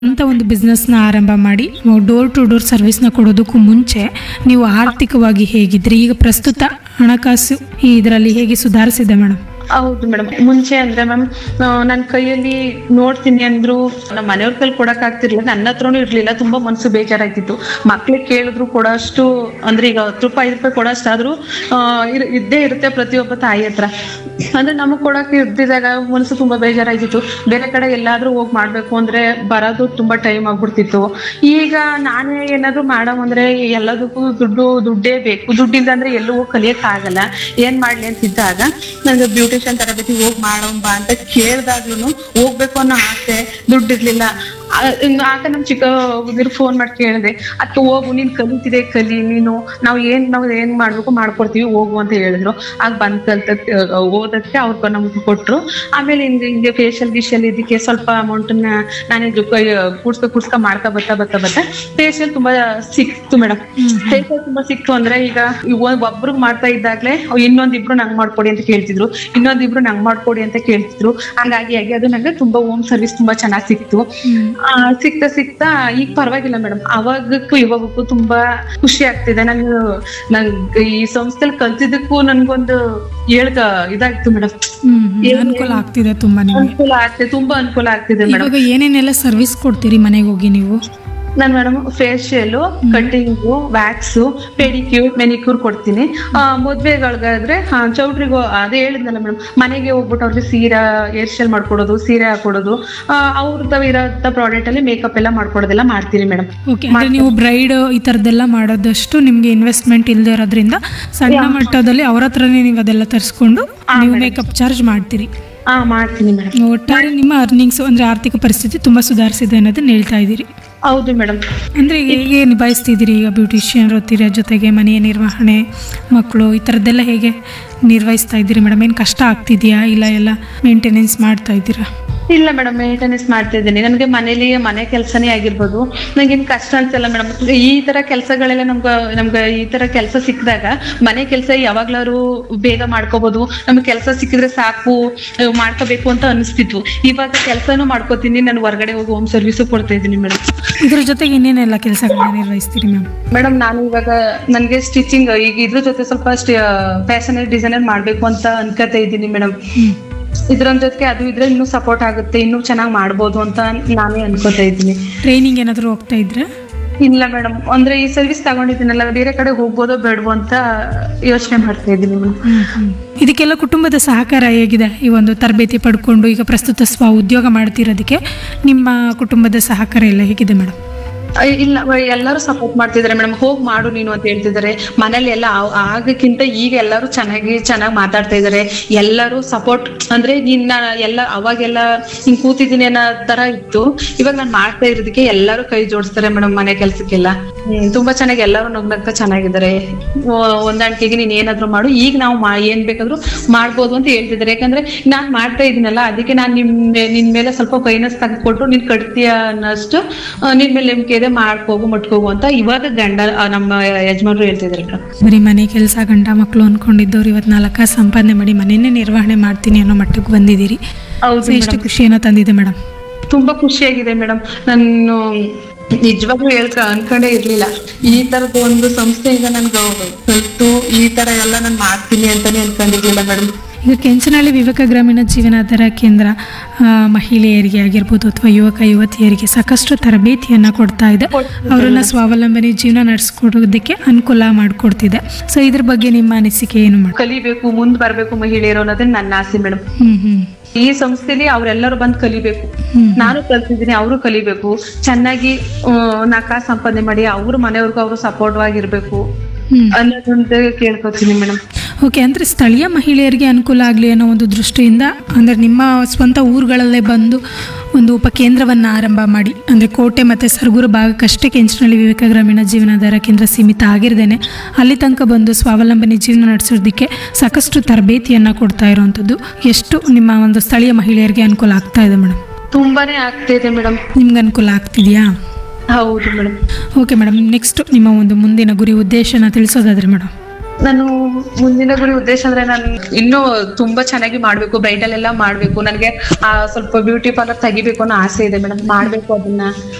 ಅಂತ ಒಂದು ಬಿಸ್ನೆಸ್ನ ಆರಂಭ ಮಾಡಿ ಡೋರ್ ಟು ಡೋರ್ ಸರ್ವಿಸ್ನ ಕೊಡೋದಕ್ಕೂ ಮುಂಚೆ ನೀವು ಆರ್ಥಿಕವಾಗಿ ಹೇಗಿದ್ರಿ ಈಗ ಪ್ರಸ್ತುತ ಹಣಕಾಸು ಈ ಇದರಲ್ಲಿ ಹೇಗೆ ಸುಧಾರಿಸಿದೆ ಮೇಡಮ್ ಹೌದು ಮೇಡಮ್ ಮುಂಚೆ ಅಂದ್ರೆ ಮ್ಯಾಮ್ ನನ್ನ ಕೈಯಲ್ಲಿ ನೋಡ್ತೀನಿ ಅಂದ್ರು ನಮ್ಮ ಮನೆಯವ್ರ ಕೈಲಿ ಕೊಡಕ್ ಆಗ್ತಿರ್ಲಿಲ್ಲ ನನ್ನ ಹತ್ರನೂ ಇರ್ಲಿಲ್ಲ ತುಂಬಾ ಮನ್ಸು ಬೇಜಾರಾಗ್ತಿತ್ತು ಮಕ್ಳಿಗೆ ಕೇಳಿದ್ರು ಕೊಡೋಷ್ಟು ಅಂದ್ರೆ ಈಗ ಹತ್ತು ರೂಪಾಯಿ ಐದು ರೂಪಾಯಿ ಕೊಡೋಷ್ಟಾದ್ರೂ ಆ, ಇರ್- ಇದ್ದೇ ಇರುತ್ತೆ ಪ್ರತಿಯೊಬ್ಬ ತಾಯಿ ಹತ್ರ ಅಂದ್ರೆ ನಮಗ್ ಕೊಡಕ್ಕೆ ಇರ್ತಿದ್ದಾಗ ಮನ್ಸು ತುಂಬಾ ಬೇಜಾರಾಗ್ತಿತ್ತು ಬೇರೆ ಕಡೆ ಎಲ್ಲಾದ್ರೂ ಹೋಗಿ ಮಾಡ್ಬೇಕು ಅಂದ್ರೆ ಬರೋದು ತುಂಬಾ ಟೈಮ್ ಆಗ್ಬಿಡ್ತಿತ್ತು ಈಗ ನಾನೇ ಏನಾದ್ರು ಮಾಡೋ ಅಂದ್ರೆ ಎಲ್ಲದಕ್ಕೂ ದುಡ್ಡು ದುಡ್ಡೇ ಬೇಕು ದುಡ್ಡಿಂದ ಅಂದ್ರೆ ಎಲ್ಲೂ ಹೋಗಿ ಕಲಿಯಕ್ ಆಗಲ್ಲ ಏನ್ ಮಾಡ್ಲಿ ಅಂತಿದ್ದಾಗ ನಂಗೆ ಬ್ಯೂಟಿಷಿಯನ್ ತರಬೇತಿ ಹೋಗ್ ಮಾಡೋಣ ಬಾ ಅಂತ ಕೇಳ್ದಾಗ್ಲೂ ಹೋಗ್ಬೇಕು ಅನ್ನೋ ಆಸೆ ದುಡ್ಡಿರ್ಲಿಲ್ಲ ಆ- ಇನ್ನು ಆಗ ನಮ್ ಚಿಕ್ಕ ಹುಡುಗರು ಫೋನ್ ಮಾಡಿ ಕೇಳಿದೆ ಅದಕ್ಕೆ ಹೋಗು ನೀನ್ ಕಲಿತಿದೆ ಕಲಿ ನೀನು ನಾವು ಏನ್ ನಾವು ಏನ್ ಮಾಡ್ಬೇಕು ಮಾಡ್ಕೊಡ್ತೀವಿ ಹೋಗು ಅಂತ ಹೇಳಿದ್ರು ಆಗ ಬಂದ್ ಕಲ್ತ ಓದಕ್ಕೆ ಅವ್ರ ನಮ್ಗೆ ಕೊಟ್ರು ಆಮೇಲೆ ಹಿಂಗೆ ಹಿಂಗೆ ಫೇಶಿಯಲ್ ಗಿಶಿಯಲ್ ಇದಕ್ಕೆ ಸ್ವಲ್ಪ ಅಮೌಂಟ್ ನಾನೇ ಕೂಡ್ಸ್ಕೊ ಕೂಡ್ಸ್ಕೊ ಮಾಡ್ತಾ ಬರ್ತಾ ಬರ್ತಾ ಬರ್ತಾ ಫೇಶಿಯಲ್ ತುಂಬಾ ಸಿಕ್ತು ಮೇಡಮ್ ಫೇಶಿಯಲ್ ತುಂಬಾ ಸಿಕ್ತು ಅಂದ್ರೆ ಈಗ ಒಬ್ರು ಮಾಡ್ತಾ ಇದ್ದಾಗ್ಲೇ ಇನ್ನೊಂದಿಬ್ರು ನಂಗ್ ಮಾಡ್ಕೊಡಿ ಅಂತ ಕೇಳ್ತಿದ್ರು ಇನ್ನೊಂದಿಬ್ರು ನಂಗ್ ಮಾಡ್ಕೊಡಿ ಅಂತ ಕೇಳ್ತಿದ್ರು ಹಂಗಾಗಿ ಆಗಿ ಅದು ನಂಗೆ ತುಂಬಾ ಹೋಮ್ ಸರ್ವಿಸ್ ತುಂಬಾ ಚೆನ್ನಾಗಿ ಸಿಕ್ತು ಆ, ಸಿಕ್ತಾ ಸಿಕ್ತಾ ಈಗ ಪರವಾಗಿಲ್ಲ ಮೇಡಮ್ ಅವಾಗಕ್ಕೂ ಇವಾಗಕ್ಕೂ ತುಂಬಾ ಖುಷಿ ಆಗ್ತಿದೆ ನನ್ ನಂಗೆ ಈ ಸಂಸ್ಥೆಲಿ ಕಲ್ತಿದ್ದಕ್ಕೂ ನನ್ಗೊಂದು ಹೇಳ್ಕ ಇದಾಗ್ತು ಮೇಡಮ್ ಹ್ಮ್ ಹ್ಮ್. ಅನುಕೂಲ ಆಗ್ತಿದೆ ತುಂಬಾ ನಿಮಗೆ ಅನುಕೂಲ ಆಗ್ತಿದೆ ತುಂಬಾ ಅನುಕೂಲ ಆಗ್ತಿದೆ ಮೇಡಮ್ ಇವಾಗ ಏನೇನೆಲ್ಲ ಸರ್ವಿಸ್ ಕೊಡ್ತೀರಿ ಮನೆಗೆ ಹೋಗಿ ನೀವು ನಾನ್ madam facial cutting wax pedicure manicure ಕೊಡ್ತೀನಿ ಆ, ಮದ್ವೆಗಳ್ಗಾದ್ರೆ ಹಾ, ಚೌಟ್ರಿಗೂ ಅದೇ ಹೇಳಿದ್ನಲ್ಲ ಮೇಡಮ್ ಮನೆಗೆ ಹೋಗ್ಬಿಟ್ಟು ಅವ್ರಿಗೆ ಸೀರೆ ಹೇರ್ ಸ್ಟೈಲ್ ಮಾಡ್ಕೊಡೋದು ಸೀರೆ ಹಾಕೊಡೋದು ಅವ್ರದ್ದು ಇರೋಂಥ ಪ್ರಾಡಕ್ಟ್ ಅಲ್ಲಿ ಮೇಕಪ್ ಎಲ್ಲ ಮಾಡ್ಕೊಡೋದೆಲ್ಲ ಮಾಡ್ತೀನಿ ಮೇಡಮ್ ಓಕೆ ಅಂದ್ರೆ ನೀವು ಬ್ರೈಡ್ ಈ ಥರದ್ದೆಲ್ಲ ಮಾಡೋದಷ್ಟು ನಿಮಗೆ ಇನ್ವೆಸ್ಟ್ಮೆಂಟ್ ಇಲ್ಲದೆ ಇರೋದ್ರಿಂದ ಸಣ್ಣ ಮಟ್ಟದಲ್ಲಿ ಅವ್ರ ಹತ್ರನೇ ನೀವು ಅದೆಲ್ಲ ತರಿಸ್ಕೊಂಡು ನೀವು ಮೇಕಪ್ ಚಾರ್ಜ್ ಮಾಡ್ತೀರಿ ಹಾ ಮಾಡ್ತೀನಿ ಮೇಡಮ್ ಒಟ್ಟಾರೆ ನಿಮ್ಮ ಅರ್ನಿಂಗ್ಸ್ ಅಂದ್ರೆ ಆರ್ಥಿಕ ಪರಿಸ್ಥಿತಿ ತುಂಬಾ ಸುಧಾರಿಸಿದೆ ಅನ್ನೋದನ್ನ ಹೇಳ್ತಾ ಇದ್ದೀರಿ ಹೌದು ಮೇಡಮ್ ಅಂದ್ರೆ ಹೇಗೆ ನಿಭಾಯಿಸ್ತಿದ್ದೀರಿ ಈಗ ಬ್ಯೂಟಿಷಿಯನ್ ವೃತ್ತಿರ ಜೊತೆಗೆ ಮನೆಯ ನಿರ್ವಹಣೆ ಮಕ್ಕಳು ಈ ಥರದ್ದೆಲ್ಲ ಹೇಗೆ ನಿರ್ವಹಿಸ್ತಾ ಇದ್ದೀರಿ ಮೇಡಮ್ ಏನು ಕಷ್ಟ ಆಗ್ತಿದೆಯಾ ಇಲ್ಲ ಎಲ್ಲ ಮೇಂಟೆನೆನ್ಸ್ ಮಾಡ್ತಾ ಇದ್ದೀರಾ ಇಲ್ಲ ಮೇಡಮ್ ಮೇಂಟೆನೆನ್ಸ್ ಮಾಡ್ತಾ ಇದ್ದೀನಿ ನನಗೆ ಮನೇಲಿ ಮನೆ ಕೆಲಸನೇ ಆಗಿರ್ಬೋದು ನಂಗೇನು ಕಷ್ಟ ಅನ್ಸಲ್ಲ ಮೇಡಮ್ ಈ ತರ ಕೆಲಸಗಳೆಲ್ಲ ನಮ್ಗೆ ನಮ್ಗೆ ಈ ತರ ಕೆಲಸ ಸಿಕ್ಕಿದಾಗ ಮನೆ ಕೆಲಸ ಯಾವಾಗ್ಲಾರು ಬೇಗ ಮಾಡ್ಕೋಬಹುದು ನಮ್ಗೆ ಕೆಲಸ ಸಿಕ್ಕಿದ್ರೆ ಸಾಕು ಅಹ್, ಮಾಡ್ಕೋಬೇಕು ಅಂತ ಅನಿಸ್ತಿತ್ತು ಇವಾಗ ಕೆಲಸನೂ ಮಾಡ್ಕೋತೀನಿ ನಾನು ಹೊರಗಡೆ ಹೋಗಿ ಹೋಮ್ ಸರ್ವಿಸು ಕೊಡ್ತಾ ಇದ್ದೀನಿ ಮೇಡಮ್ ಇದ್ರ ಜೊತೆಗೆ ಇನ್ನೇನೆಲ್ಲ ಕೆಲಸಗಳನ್ನ ನಿರ್ವಹಿಸ್ತೀರಿ ಮ್ಯಾಮ್ ಮೇಡಮ್ ನಾನು ಇವಾಗ ನನಗೆ ಸ್ಟಿಚಿಂಗ್ ಈಗ ಇದ್ರ ಜೊತೆ ಸ್ವಲ್ಪ ಫ್ಯಾಷನ್ ಡಿಸೈನರ್ ಮಾಡ್ಬೇಕು ಅಂತ ಅನ್ಕೋತಾ ಇದ್ದೀನಿ ಮೇಡಮ್ ಇದ್ರ ಜೊತೆಗೆ ಅದು ಇದ್ರೆ ಇನ್ನೂ ಸಪೋರ್ಟ್ ಆಗುತ್ತೆ ಇನ್ನೂ ಚೆನ್ನಾಗಿ ಮಾಡ್ಬೋದು ಅಂತ ನಾನೇ ಅನ್ಕೋತಾ ಇದ್ದೀನಿ ಟ್ರೈನಿಂಗ್ ಏನಾದರೂ ಹೋಗ್ತಾ ಇದ್ರೆ ಇಲ್ಲ ಮೇಡಮ್ ಅಂದ್ರೆ ಈ ಸರ್ವಿಸ್ ತಗೊಂಡಿದ್ದೀನಲ್ಲ ಬೇರೆ ಕಡೆ ಹೋಗ್ಬೋದೋ ಬೇಡವೋ ಅಂತ ಯೋಚನೆ ಮಾಡ್ತಾ ಇದ್ದೀನಿ ಮೇಡಮ್ ಇದಕ್ಕೆಲ್ಲ ಕುಟುಂಬದ ಸಹಕಾರ ಹೇಗಿದೆ ಈ ಒಂದು ತರಬೇತಿ ಪಡ್ಕೊಂಡು ಈಗ ಪ್ರಸ್ತುತ ಸ್ವ ಉದ್ಯೋಗ ಮಾಡ್ತಿರೋದಕ್ಕೆ ನಿಮ್ಮ ಕುಟುಂಬದ ಸಹಕಾರ ಎಲ್ಲ ಹೇಗಿದೆ ಮೇಡಮ್ ಅಯ್ ಇಲ್ಲ ವ- ಎಲ್ಲರೂ ಸಪೋರ್ಟ್ ಮಾಡ್ತಿದ್ದಾರೆ ಮೇಡಮ್ ಹೋಗ್ ಮಾಡು ನೀನು ಅಂತ ಹೇಳ್ತಿದ್ದಾರೆ ಮನೇಲಿ ಎಲ್ಲ ಆ- ಆಗಕ್ಕಿಂತ ಈಗ ಎಲ್ಲರೂ ಚೆನ್ನಾಗಿ ಚೆನ್ನಾಗಿ ಮಾತಾಡ್ತಾ ಇದ್ದಾರೆ ಎಲ್ಲರೂ ಸಪೋರ್ಟ್ ಅಂದ್ರೆ ನಿನ್ನ ಎಲ್ಲ ಅವಾಗೆಲ್ಲ ಹಿಂಗ್ ಕೂತಿದ್ದೀನಿ ಅನ್ನೋ ತರ ಇತ್ತು ಇವಾಗ ನಾನು ಮಾಡ್ತಾ ಇರೋದಕ್ಕೆ ಎಲ್ಲರೂ ಕೈ ಜೋಡಿಸ್ತಾರೆ ಮೇಡಮ್ ಮನೆ ಕೆಲ್ಸಕ್ಕೆಲ್ಲ ಹ್ಮ್, ತುಂಬಾ ಚೆನ್ನಾಗಿ ಎಲ್ಲರೂ ನಗ್ನಗ್ತಾ ಚೆನ್ನಾಗಿದ್ದಾರೆ ಓ- ಹೊಂದಾಣಿಕೆಗೆ ನೀನ್ ಏನಾದ್ರು ಮಾಡು ಈಗ ನಾವು ಮಾ ಏನ್ ಬೇಕಾದ್ರೂ ಮಾಡ್ಬೋದು ಅಂತ ಹೇಳ್ತಿದ್ದಾರೆ ಯಾಕಂದ್ರೆ ನಾನ್ ಮಾಡ್ತಾ ಇದೀನಲ್ಲ ಅದಕ್ಕೆ ನಾನ್ ನಿಮ್ ಮೇ- ನಿನ್ ಮೇಲೆ ಸ್ವಲ್ಪ ಫೈನಾನ್ಸ್ ತೆಗೆದುಕೊಟ್ಟು ನೀನ್ ಕಟ್ತೀಯ ಅನ್ನೋಷ್ಟು ಆ, ನಿನ್ ಮೇಲೆ ನಂಬಿಕೆ ಇದೆ ಮಾಡ್ಕೋಗು ಮಟ್ಕೋಗು ಅಂತ ಇವಾಗ ಗಂಡ ಆ, ನಮ್ಮ ಯಜಮಾನ್ರು ಹೇಳ್ತಿದ್ದಾರೆ ಮೇಡಮ್ ಬರೀ ಮನೆ ಕೆಲಸ ಗಂಡ ಮಕ್ಕಳು ಅನ್ಕೊಂಡಿದ್ದವ್ರು ಇವತ್ತು ನಾಲ್ಕ ಸಂಪಾದನೆ ಮಾಡಿ ಮನೆಯೇ ನಿರ್ವಹಣೆ ಮಾಡ್ತೀನಿ ಅನ್ನೋ ಮಟ್ಟಕ್ಕೆ ಬಂದಿದ್ದೀರಿ ಹೌದು ಸೊ ಎಷ್ಟು ಖುಷಿಯನ್ನು ತಂದಿದೆ ಮೇಡಮ್ ತುಂಬಾ ಖುಷಿಯಾಗಿದೆ ಮೇಡಮ್ ನಾನು ನಿಜವಾಗ್ಲೂ ಹೇಳ್ಕ ಅನ್ಕೊಂಡೇ ಇರ್ಲಿಲ್ಲ ಈ ತರದ ಒಂದು ಸಂಸ್ಥೆಯಿಂದ ನನ್ಗೆ ಕಲ್ತು ಈ ತರ ಎಲ್ಲ ನಾನು ಮಾಡ್ತೀನಿ ಅಂತಾನೆ ಅನ್ಕೊಂಡಿರ್ಲಿಲ್ಲ ಮೇಡಮ್ ಈಗ ಕೆಂಚನಹಳ್ಳಿ ವಿವೇಕ ಗ್ರಾಮೀಣ ಜೀವನಾಧಾರ ಕೇಂದ್ರ ಆ, ಮಹಿಳೆಯರಿಗೆ ಆಗಿರ್ಬೋದು ಅಥವಾ ಯುವಕ ಯುವತಿಯರಿಗೆ ಸಾಕಷ್ಟು ತರಬೇತಿಯನ್ನು ಕೊಡ್ತಾ ಇದೆ ಅವರನ್ನ ಸ್ವಾವಲಂಬನೆ ಜೀವನ ನಡೆಸ್ಕೊಡೋದಕ್ಕೆ ಅನುಕೂಲ ಮಾಡಿಕೊಡ್ತಿದೆ ಸೊ ಇದ್ರ ಬಗ್ಗೆ ನಿಮ್ಮ ಅನಿಸಿಕೆ ಏನು ಮೇಡಮ್ ಕಲಿಬೇಕು ಮುಂದ್ ಬರ್ಬೇಕು ಮಹಿಳೆಯರು ಅನ್ನೋದೇ ನನ್ನ ಆಸೆ ಮೇಡಮ್ ಹ್ಮ್ ಹ್ಮ್ ಈ ಸಂಸ್ಥೆಲಿ ಅವ್ರೆಲ್ಲರೂ ಬಂದ್ ಕಲಿಬೇಕು ಹ್ಮ್. ನಾನು ಕಲ್ತಿದ್ದೀನಿ ಅವರು ಕಲಿಬೇಕು ಚೆನ್ನಾಗಿ ನಾಕ ಸಂಪಾದನೆ ಮಾಡಿ ಅವ್ರ ಮನೆಯವ್ರಿಗೂ ಅವರು ಸಪೋರ್ಟ್ ಆಗಿರ್ಬೇಕು ಹ್ಮ್ ಅನ್ನೋದೊಂದು ಕೇಳ್ಕೊತೀನಿ ಮೇಡಮ್ ಓಕೆ ಅಂದರೆ ಸ್ಥಳೀಯ ಮಹಿಳೆಯರಿಗೆ ಅನುಕೂಲ ಆಗಲಿ ಅನ್ನೋ ಒಂದು ದೃಷ್ಟಿಯಿಂದ ಅಂದರೆ ನಿಮ್ಮ ಸ್ವಂತ ಊರುಗಳಲ್ಲೇ ಬಂದು ಒಂದು ಉಪಕೇಂದ್ರವನ್ನು ಆರಂಭ ಮಾಡಿ ಅಂದರೆ ಕೋಟೆ ಮತ್ತು ಸರಗೂರು ಭಾಗಕ್ಕಷ್ಟೇ ಕೆಂಚನಹಳ್ಳಿ ವಿವೇಕ ಗ್ರಾಮೀಣ ಜೀವನಾಧಾರ ಕೇಂದ್ರ ಸೀಮಿತ ಆಗಿರ್ದೇನೆ ಅಲ್ಲಿ ತನಕ ಬಂದು ಸ್ವಾವಲಂಬನೆ ಜೀವನ ನಡೆಸೋದಕ್ಕೆ ಸಾಕಷ್ಟು ತರಬೇತಿಯನ್ನು ಕೊಡ್ತಾ ಇರೋವಂಥದ್ದು ಎಷ್ಟು ನಿಮ್ಮ ಒಂದು ಸ್ಥಳೀಯ ಮಹಿಳೆಯರಿಗೆ ಅನುಕೂಲ ಆಗ್ತಾ ಇದೆ ಮೇಡಮ್ ತುಂಬಾನೇ ಆಗ್ತಿದೆ ಮೇಡಮ್ ನಿಮ್ಗೆ ಅನುಕೂಲ ಆಗ್ತಿದೆಯಾ ಹೌದು ಮೇಡಮ್ ಓಕೆ ಮೇಡಮ್ ನೆಕ್ಸ್ಟ್ ನಿಮ್ಮ ಒಂದು ಮುಂದಿನ ಗುರಿ ಉದ್ದೇಶನ ತಿಳಿಸೋದಾದ್ರೆ ಮೇಡಮ್ ನಾನು ಮುಂದಿನ ಗುರಿ ಉದ್ದೇಶ ಅಂದ್ರೆ ನಾನು ಇನ್ನೂ ತುಂಬಾ ಚೆನ್ನಾಗಿ ಮಾಡ್ಬೇಕು ಬ್ರೈಡಲ್ ಎಲ್ಲ ಮಾಡ್ಬೇಕು ನನಗೆ ಆ ಸ್ವಲ್ಪ ಬ್ಯೂಟಿ ಪಾರ್ಲರ್ ತೆಗಿಬೇಕು ಅನ್ನೋ ಆಸೆ ಇದೆ ಮೇಡಮ್ ಮಾಡ್ಬೇಕು ಅದನ್ನ